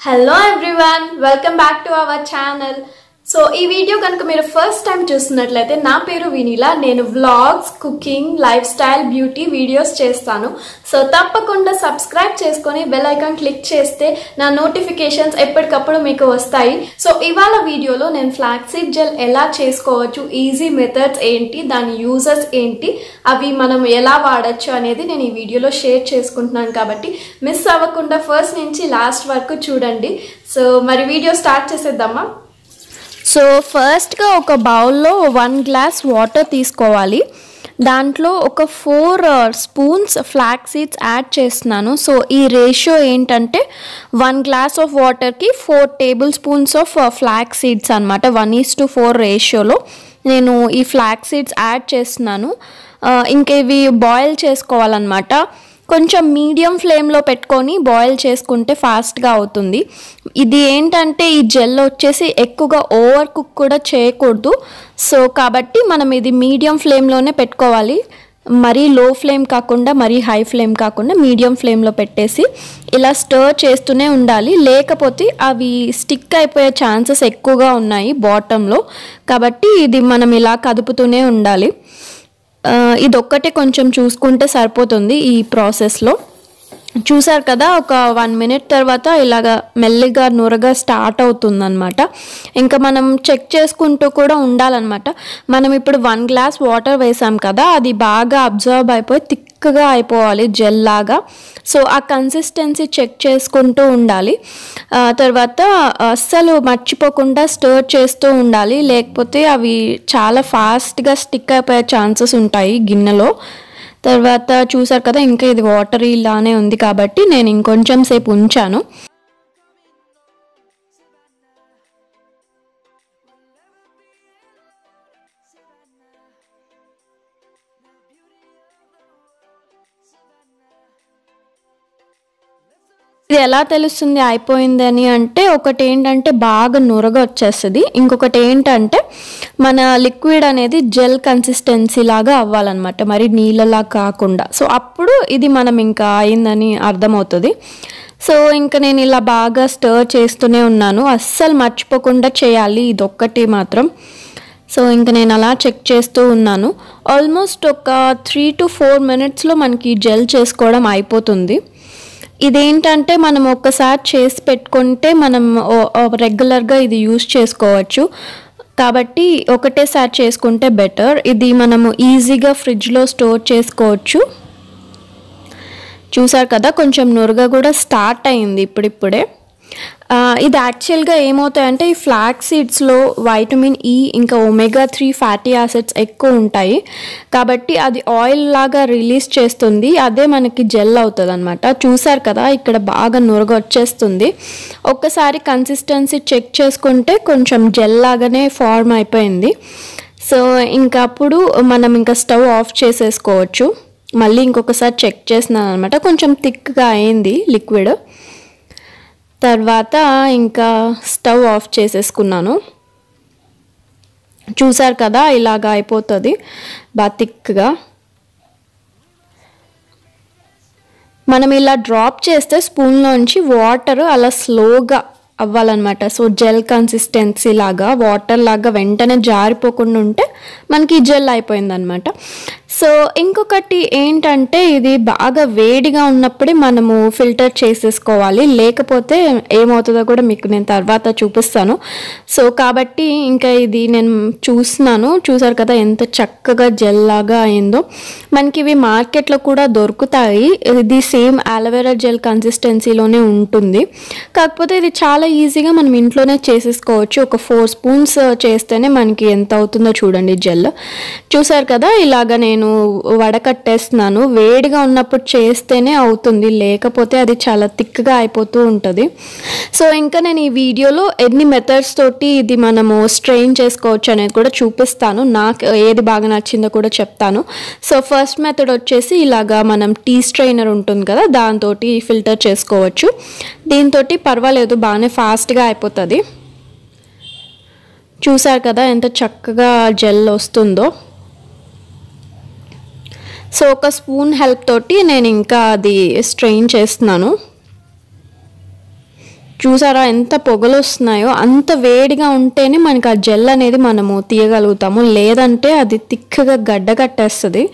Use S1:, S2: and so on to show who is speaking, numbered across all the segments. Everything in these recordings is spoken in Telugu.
S1: hello everyone welcome back to our channel so ఈ వీడియో కనుక మీరు ఫస్ట్ టైం చూస్తున్నట్లయితే నా పేరు వినీలా నేను vlogs cooking lifestyle beauty videos చేస్తాను సో తప్పకుండా సబ్స్క్రైబ్ చేసుకొని బెల్ ఐకాన్ క్లిక్ చేస్తే నా నోటిఫికేషన్స్ ఎప్పటికప్పుడు మీకు వస్తాయి సో ఇవాళ వీడియోలో నేను ఫ్లాక్సీడ్ జెల్ ఎలా చేసుకోవచ్చు ఈజీ మెథడ్స్ ఏంటి దాని యూజర్స్ ఏంటి అవి మనం ఎలా వాడచ్చు అనేది నేను ఈ వీడియోలో షేర్ చేసుకుంటున్నాను కాబట్టి మిస్ అవ్వకుండా ఫస్ట్ నుంచి లాస్ట్ వరకు చూడండి సో మరి వీడియో స్టార్ట్ చేసేద్దామా సో ఫస్ట్గా ఒక బౌల్లో వన్ గ్లాస్ వాటర్ తీసుకోవాలి దాంట్లో ఒక four spoons flax seeds add చేస్తున్నాను సో ఈ రేషియో ఏంటంటే వన్ గ్లాస్ ఆఫ్ వాటర్కి four tablespoons of flax seeds అనమాట వన్ ఈస్ టు ఫోర్ రేషియోలో నేను ఈ ఫ్లాక్ సీడ్స్ యాడ్ చేస్తున్నాను ఇంకా ఇవి బాయిల్ చేసుకోవాలన్నమాట కొంచెం మీడియం ఫ్లేమ్లో పెట్టుకొని బాయిల్ చేసుకుంటే ఫాస్ట్గా అవుతుంది ఇది ఏంటంటే ఈ జెల్ వచ్చేసి ఎక్కువగా ఓవర్ కుక్ కూడా చేయకూడదు సో కాబట్టి మనం ఇది మీడియం ఫ్లేమ్లోనే పెట్టుకోవాలి మరీ లో ఫ్లేమ్ కాకుండా మరీ హై ఫ్లేమ్ కాకుండా మీడియం ఫ్లేమ్లో పెట్టేసి ఇలా స్టర్ చేస్తూనే ఉండాలి లేకపోతే అవి స్టిక్ అయిపోయే ఛాన్సెస్ ఎక్కువగా ఉన్నాయి బాటంలో కాబట్టి ఇది మనం ఇలా కదుపుతూనే ఉండాలి ఇది ఒక్కటే కొంచెం చూసుకుంటే సరిపోతుంది ఈ ప్రాసెస్లో చూసారు కదా ఒక వన్ మినిట్ తర్వాత ఇలాగ మెల్లిగా నురగా స్టార్ట్ అవుతుందన్నమాట ఇంకా మనం చెక్ చేసుకుంటూ కూడా ఉండాలన్నమాట మనం ఇప్పుడు వన్ గ్లాస్ వాటర్ వేసాం కదా అది బాగా అబ్జర్వ్ అయిపోయి థిక్గా అయిపోవాలి జెల్ లాగా సో ఆ కన్సిస్టెన్సీ చెక్ చేసుకుంటూ ఉండాలి తర్వాత అస్సలు మర్చిపోకుండా స్టర్ చేస్తూ ఉండాలి లేకపోతే అవి చాలా ఫాస్ట్గా స్టిక్ అయిపోయే ఛాన్సెస్ ఉంటాయి గిన్నెలో తర్వాత చూసారు కదా ఇంకా ఇది వాటర్ ఇలానే ఉంది కాబట్టి నేను ఇంకొంచెం సేపు ఉంచాను ఇది ఎలా తెలుస్తుంది అయిపోయిందని అంటే ఒకటి ఏంటంటే బాగా నురగ వచ్చేస్తుంది ఇంకొకటి ఏంటంటే మన లిక్విడ్ అనేది జెల్ కన్సిస్టెన్సీ లాగా అవ్వాలన్నమాట మరి నీళ్ళలా కాకుండా సో అప్పుడు ఇది మనం ఇంకా అయిందని అర్థమవుతుంది సో ఇంకా నేను ఇలా బాగా స్టర్ చేస్తూనే ఉన్నాను అస్సలు మర్చిపోకుండా చేయాలి ఇది ఒక్కటి మాత్రం సో ఇంకా నేను అలా చెక్ చేస్తూ ఉన్నాను ఆల్మోస్ట్ ఒక త్రీ టు ఫోర్ మినిట్స్లో మనకి జెల్ చేసుకోవడం అయిపోతుంది ఇదేంటంటే మనం ఒక్కసారి చేసి పెట్టుకుంటే మనం రెగ్యులర్గా ఇది యూస్ చేసుకోవచ్చు కాబట్టి ఒకటేసారి చేసుకుంటే బెటర్ ఇది మనము ఈజీగా ఫ్రిడ్జ్లో స్టోర్ చేసుకోవచ్చు చూసారు కదా కొంచెం నురగ కూడా స్టార్ట్ అయింది ఇప్పుడిప్పుడే ఇది యాక్చువల్గా ఏమవుతాయంటే ఈ ఫ్లాక్ సీడ్స్లో వైటమిన్ ఈ ఇంకా ఒమేగా త్రీ ఫ్యాటీ యాసిడ్స్ ఎక్కువ ఉంటాయి కాబట్టి అది ఆయిల్ లాగా రిలీజ్ చేస్తుంది అదే మనకి జెల్ అవుతుంది అనమాట చూసారు కదా ఇక్కడ బాగా నురగ వచ్చేస్తుంది ఒక్కసారి కన్సిస్టెన్సీ చెక్ చేసుకుంటే కొంచెం జెల్ లాగానే ఫార్మ్ అయిపోయింది సో ఇంకా అప్పుడు మనం ఇంకా స్టవ్ ఆఫ్ చేసేసుకోవచ్చు మళ్ళీ ఇంకొకసారి చెక్ చేసినాను అనమాట కొంచెం థిక్గా అయింది లిక్విడ్ తర్వాత ఇంకా స్టవ్ ఆఫ్ చేసేసుకున్నాను చూసారు కదా ఇలాగ అయిపోతుంది బాగా థిక్గా మనం ఇలా డ్రాప్ చేస్తే స్పూన్లోంచి వాటర్ అలా స్లోగా అవ్వాలన్నమాట సో జెల్ కన్సిస్టెన్సీ లాగా వాటర్ లాగా వెంటనే జారిపోకుండా ఉంటే మనకి జెల్ అయిపోయిందనమాట సో ఇంకొకటి ఏంటంటే ఇది బాగా వేడిగా ఉన్నప్పుడే మనము ఫిల్టర్ చేసేసుకోవాలి లేకపోతే ఏమవుతుందో కూడా మీకు నేను తర్వాత చూపిస్తాను సో కాబట్టి ఇంకా ఇది నేను చూస్తున్నాను చూసారు కదా ఎంత చక్కగా జెల్ లాగా అయిందో మనకి ఇవి మార్కెట్లో కూడా దొరుకుతాయి ఇది సేమ్ అలోవెరా జెల్ కన్సిస్టెన్సీలోనే ఉంటుంది కాకపోతే ఇది చాలా ఈజీగా మనం ఇంట్లోనే చేసేసుకోవచ్చు ఒక ఫోర్ స్పూన్స్ చేస్తేనే మనకి ఎంత అవుతుందో చూడండి జెల్ చూసారు కదా ఇలాగ నేను వడకట్టేస్తున్నాను వేడిగా ఉన్నప్పుడు చేస్తేనే అవుతుంది లేకపోతే అది చాలా థిక్గా అయిపోతూ ఉంటుంది సో ఇంకా నేను ఈ వీడియోలో ఎన్ని మెథడ్స్ తోటి ఇది మనము స్ట్రెయిన్ చేసుకోవచ్చు అనేది కూడా చూపిస్తాను నాకు ఏది బాగా నచ్చిందో కూడా చెప్తాను సో ఫస్ట్ మెథడ్ వచ్చేసి ఇలాగా మనం టీ స్ట్రైనర్ ఉంటుంది కదా దాంతో ఫిల్టర్ చేసుకోవచ్చు దీంతో పర్వాలేదు బాగానే ఫాస్ట్గా అయిపోతుంది చూసారు కదా ఎంత చక్కగా జెల్ వస్తుందో సో ఒక స్పూన్ హెల్ప్ తోటి నేను ఇంకా అది స్ట్రెయిన్ చేస్తున్నాను చూసారా ఎంత పొగలు వస్తున్నాయో అంత వేడిగా ఉంటేనే మనకి ఆ జెల్ అనేది మనము తీయగలుగుతాము లేదంటే అది తిక్కగా గడ్డ కట్టేస్తుంది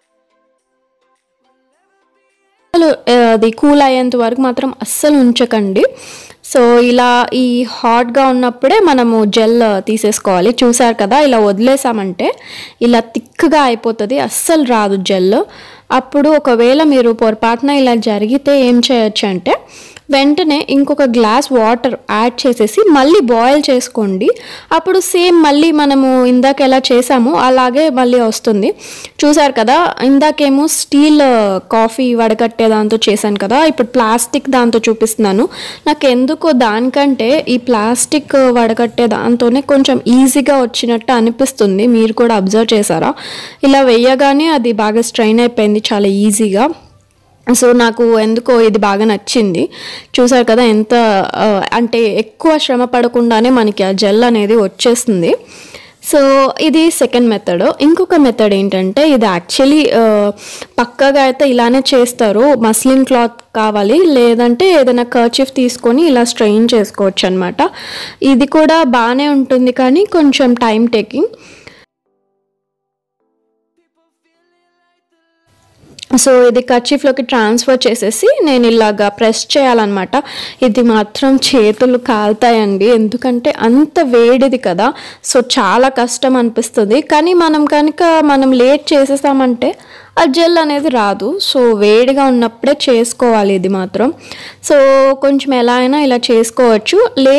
S1: అసలు ఆ, అది కూల్ అయ్యేంత వరకు మాత్రం అస్సలు ఉంచకండి సో ఇలా ఈ హాట్గా ఉన్నప్పుడే మనము జెల్ తీసేసుకోవాలి చూసారు కదా ఇలా వదిలేసామంటే ఇలా థిక్గా అయిపోతుంది అస్సలు రాదు జెల్ అప్పుడు ఒకవేళ మీరు పొరపాటున ఇలా జరిగితే ఏం చేయొచ్చు అంటే వెంటనే ఇంకొక గ్లాస్ వాటర్ యాడ్ చేసేసి మళ్ళీ బాయిల్ చేసుకోండి అప్పుడు సేమ్ మళ్ళీ మనము ఇందాక ఎలా చేసామో అలాగే మళ్ళీ వస్తుంది చూసారు కదా ఇందాకేమో స్టీల్ కాఫీ వడగట్టే దాంతో చేశాను కదా ఇప్పుడు ప్లాస్టిక్ దాంతో చూపిస్తున్నాను నాకు ఎందుకో దానికంటే ఈ ప్లాస్టిక్ వడగట్టే దాంతోనే కొంచెం ఈజీగా వచ్చినట్టు అనిపిస్తుంది మీరు కూడా అబ్జర్వ్ చేశారా ఇలా వేయగానే అది బాగా స్ట్రైన్ అయిపోయింది చాలా ఈజీగా సో నాకు ఎందుకో ఇది బాగా నచ్చింది చూసారు కదా ఎంత ఆ, అంటే ఎక్కువ శ్రమ పడకుండానే మనకి ఆ జెల్ అనేది వచ్చేస్తుంది సో ఇది సెకండ్ మెథడ్ ఇంకొక మెథడ్ ఏంటంటే ఇది యాక్చువల్లీ పక్కగా అయితే ఇలానే చేస్తారు మస్లిన్ క్లాత్ కావాలి లేదంటే ఏదైనా కర్చీఫ్ తీసుకొని ఇలా స్ట్రెయిన్ చేసుకోవచ్చు అనమాట ఇది కూడా బాగానే ఉంటుంది కానీ కొంచెం టైం టేకింగ్ సో ఇది కర్చీఫ్లోకి ట్రాన్స్ఫర్ చేసేసి నేను ఇలాగా ప్రెస్ చేయాలన్నమాట ఇది మాత్రం చేతులు కాలుతాయండి ఎందుకంటే అంత వేడిది కదా సో చాలా కష్టం అనిపిస్తుంది కానీ మనం కనుక మనం లేట్ చేసేసామంటే ఆ జెల్ అనేది రాదు సో వేడిగా ఉన్నప్పుడే చేసుకోవాలి ఇది మాత్రం సో కొంచెం ఎలా అయినా ఇలా చేసుకోవచ్చు లే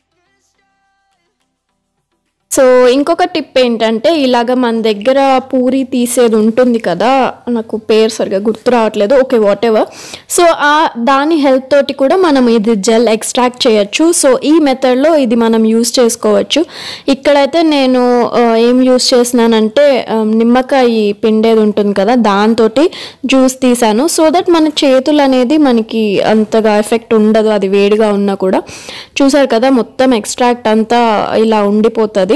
S1: సో ఇంకొక టిప్ ఏంటంటే ఇలాగ మన దగ్గర పూరి తీసేది ఉంటుంది కదా నాకు పేరు సరిగా గుర్తు రావట్లేదు ఓకే వాట్ ఎవర్ సో ఆ దాని హెల్ప్ తోటి కూడా మనం ఇది జెల్ ఎక్స్ట్రాక్ట్ చేయొచ్చు సో ఈ మెథడ్లో ఇది మనం యూస్ చేసుకోవచ్చు ఇక్కడైతే నేను ఆ, ఏం యూస్ చేసినానంటే ఆ, నిమ్మకాయ పిండేది ఉంటుంది కదా దాంతో జ్యూస్ తీసాను సో దట్ మన చేతులు అనేది మనకి అంతగా ఎఫెక్ట్ ఉండదు అది వేడిగా ఉన్నా కూడా చూసారు కదా మొత్తం ఎక్స్ట్రాక్ట్ అంతా ఇలా ఉండిపోతుంది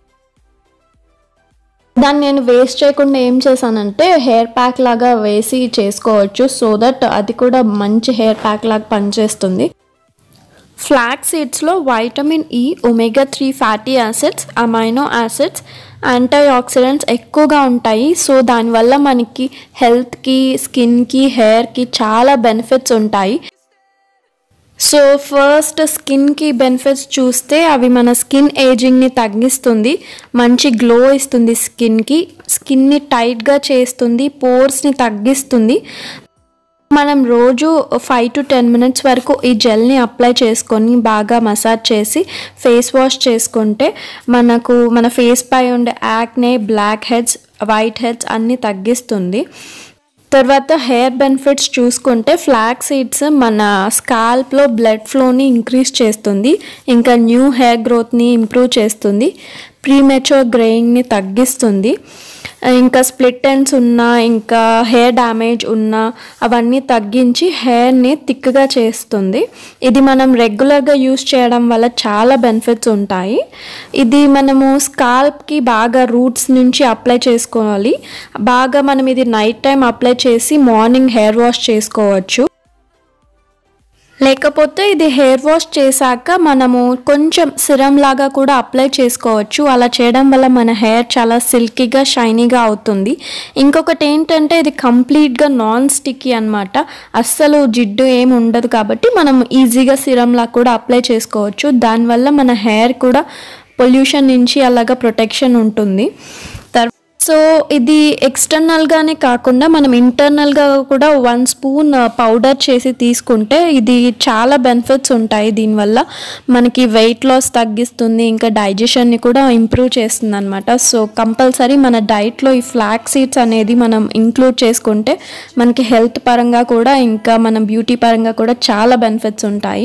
S1: దాన్ని నేను వేస్ట్ చేయకుండా ఏం చేశానంటే హెయిర్ ప్యాక్ లాగా వేసి చేసుకోవచ్చు సో దట్ అది కూడా మంచి హెయిర్ ప్యాక్ లాగా పనిచేస్తుంది ఫ్లాక్ సీడ్స్లో vitamin E omega three fatty acids amino acids antioxidants ఎక్కువగా ఉంటాయి సో దానివల్ల మనకి హెల్త్కి స్కిన్కి హెయిర్కి చాలా బెనిఫిట్స్ ఉంటాయి సో ఫస్ట్ స్కిన్కి బెనిఫిట్స్ చూస్తే అవి మన స్కిన్ ఏజింగ్ని తగ్గిస్తుంది మంచి గ్లో ఇస్తుంది స్కిన్కి స్కిన్ని టైట్గా చేస్తుంది పోర్స్ని తగ్గిస్తుంది మనం రోజు ఫైవ్ టు టెన్ మినిట్స్ వరకు ఈ జెల్ని అప్లై చేసుకొని బాగా మసాజ్ చేసి ఫేస్ వాష్ చేసుకుంటే మనకు మన ఫేస్ పై ఉండే acne blackheads whiteheads అన్నీ తగ్గిస్తుంది తర్వాత హెయిర్ బెనిఫిట్స్ చూసుకుంటే ఫ్లాక్ సీడ్స్ మన స్కాల్ప్లో బ్లడ్ ఫ్లోని ఇంక్రీజ్ చేస్తుంది ఇంకా న్యూ హెయిర్ గ్రోత్ని ఇంప్రూవ్ చేస్తుంది ప్రీమెచ్యూర్ గ్రేయింగ్ని తగ్గిస్తుంది ఇంకా స్ప్లిట్ ఎండ్స్ ఉన్నా ఇంకా హెయిర్ డ్యామేజ్ ఉన్నా అవన్నీ తగ్గించి హెయిర్ని థిక్గా చేస్తుంది ఇది మనం రెగ్యులర్గా యూస్ చేయడం వల్ల చాలా బెనిఫిట్స్ ఉంటాయి ఇది మనము స్కాల్ప్కి బాగా రూట్స్ నుంచి అప్లై చేసుకోవాలి బాగా మనం ఇది నైట్ టైం అప్లై చేసి మార్నింగ్ హెయిర్ వాష్ చేసుకోవచ్చు లేకపోతే ఇది హెయిర్ వాష్ చేశాక మనము కొంచెం సిరం లాగా కూడా అప్లై చేసుకోవచ్చు అలా చేయడం వల్ల మన హెయిర్ చాలా సిల్కీగా షైనీగా అవుతుంది ఇంకొకటి ఏంటంటే ఇది కంప్లీట్గా నాన్ స్టిక్కీ అనమాట అస్సలు జిడ్డు ఏమి ఉండదు కాబట్టి మనం ఈజీగా సిరంలా కూడా అప్లై చేసుకోవచ్చు దానివల్ల మన హెయిర్ కూడా పొల్యూషన్ నుంచి అలాగా ప్రొటెక్షన్ ఉంటుంది తర్వా సో ఇది ఎక్స్టర్నల్గానే కాకుండా మనం ఇంటర్నల్గా కూడా వన్ స్పూన్ పౌడర్ చేసి తీసుకుంటే ఇది చాలా బెనిఫిట్స్ ఉంటాయి దీనివల్ల మనకి వెయిట్ లాస్ తగ్గిస్తుంది ఇంకా డైజెషన్ని కూడా ఇంప్రూవ్ చేస్తుంది అనమాట సో కంపల్సరీ మన డైట్లో ఈ ఫ్లాక్ సీడ్స్ అనేది మనం ఇంక్లూడ్ చేసుకుంటే మనకి హెల్త్ పరంగా కూడా ఇంకా మన బ్యూటీ పరంగా కూడా చాలా బెనిఫిట్స్ ఉంటాయి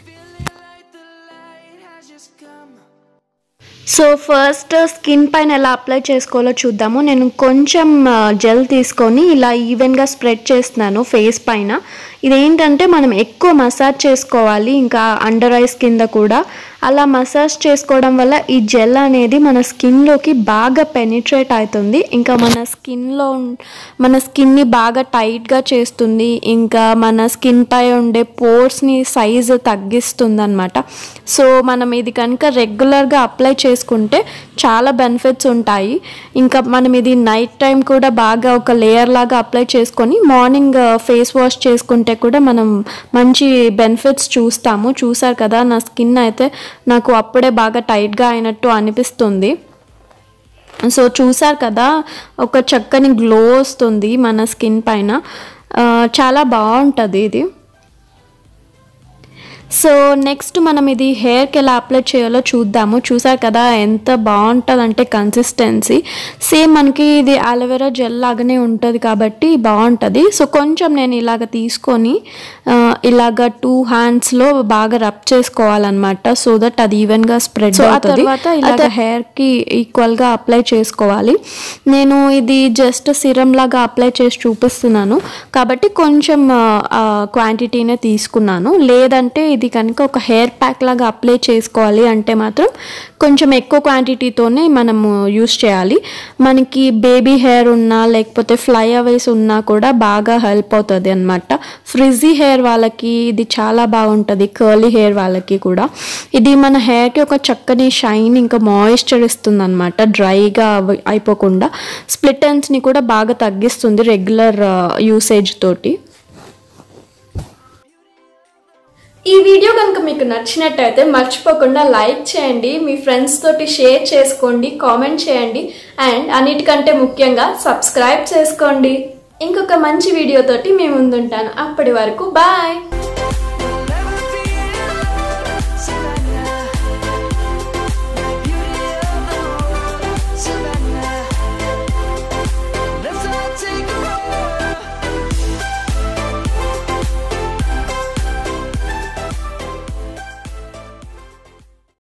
S1: సో ఫస్ట్ స్కిన్ పైన ఎలా అప్లై చేసుకోవాలో చూద్దాము నేను కొంచెం జెల్ తీసుకొని ఇలా ఈవెన్గా స్ప్రెడ్ చేస్తున్నాను ఫేస్ పైన ఇదేంటంటే మనం ఎక్కువ మసాజ్ చేసుకోవాలి ఇంకా అండర్ ఐస్ కింద కూడా అలా మసాజ్ చేసుకోవడం వల్ల ఈ జెల్ అనేది మన స్కిన్లోకి బాగా పెనిట్రేట్ అవుతుంది ఇంకా మన స్కిన్లో మన స్కిన్ని బాగా టైట్గా చేస్తుంది ఇంకా మన స్కిన్ పై ఉండే పోర్స్ని సైజు తగ్గిస్తుంది అనమాట సో మనం ఇది కనుక రెగ్యులర్గా అప్లై చేసుకుంటే చాలా బెనిఫిట్స్ ఉంటాయి ఇంకా మనం ఇది నైట్ టైం కూడా బాగా ఒక లేయర్ లాగా అప్లై చేసుకొని మార్నింగ్ ఫేస్ వాష్ చేసుకుంటే కూడా మనం మంచి బెనిఫిట్స్ చూస్తాము చూసారు కదా నా స్కిన్ అయితే నాకు అప్పుడే బాగా టైట్గా అయినట్టు అనిపిస్తుంది సో చూసారు కదా ఒక చక్కని గ్లో వస్తుంది మన స్కిన్ పైన ఆ, చాలా బాగుంటుంది ఇది సో నెక్స్ట్ మనం ఇది హెయిర్కి ఎలా అప్లై చేయాలో చూద్దాము చూసారు కదా ఎంత బాగుంటుంది అంటే కన్సిస్టెన్సీ సేమ్ మనకి ఇది అలోవెరా జెల్ లాగానే ఉంటుంది కాబట్టి బాగుంటుంది సో కొంచెం నేను ఇలాగ తీసుకొని ఆ, ఇలాగ టూ హ్యాండ్స్లో బాగా రబ్ చేసుకోవాలన్నమాట సో దట్ అది ఈవెన్గా స్ప్రెడ్ అవుతుంది తర్వాత ఇలాగ హెయిర్కి ఈక్వల్గా అప్లై చేసుకోవాలి నేను ఇది జస్ట్ సిరం లాగా అప్లై చేసి చూపిస్తున్నాను కాబట్టి కొంచెం క్వాంటిటీనే తీసుకున్నాను లేదంటే ఇది కనుక ఒక హెయిర్ ప్యాక్ లాగా అప్లై చేసుకోవాలి అంటే మాత్రం కొంచెం ఎక్కువ క్వాంటిటీతోనే మనము యూస్ చేయాలి మనకి బేబీ హెయిర్ ఉన్నా లేకపోతే ఫ్లై అవేస్ ఉన్నా కూడా బాగా హెల్ప్ అవుతుంది అనమాట ఫ్రిజీ హెయిర్ వాళ్ళకి ఇది చాలా బాగుంటుంది కర్లీ హెయిర్ వాళ్ళకి కూడా ఇది మన హెయిర్కి ఒక చక్కని షైన్ ఇంకా మాయిశ్చర్ ఇస్తుంది అనమాట డ్రైగా అవ- అయిపోకుండా స్ప్లిట్ ని కూడా బాగా తగ్గిస్తుంది రెగ్యులర్ యూసేజ్ తోటి ఈ వీడియో కనుక మీకు నచ్చినట్టయితే మర్చిపోకుండా లైక్ చేయండి మీ ఫ్రెండ్స్ తోటి షేర్ చేసుకోండి కామెంట్ చేయండి అండ్ అన్నిటికంటే ముఖ్యంగా సబ్స్క్రైబ్ చేసుకోండి ఇంకొక మంచి వీడియోతోటి మీ ముందుంటాను అప్పటి వరకు బాయ్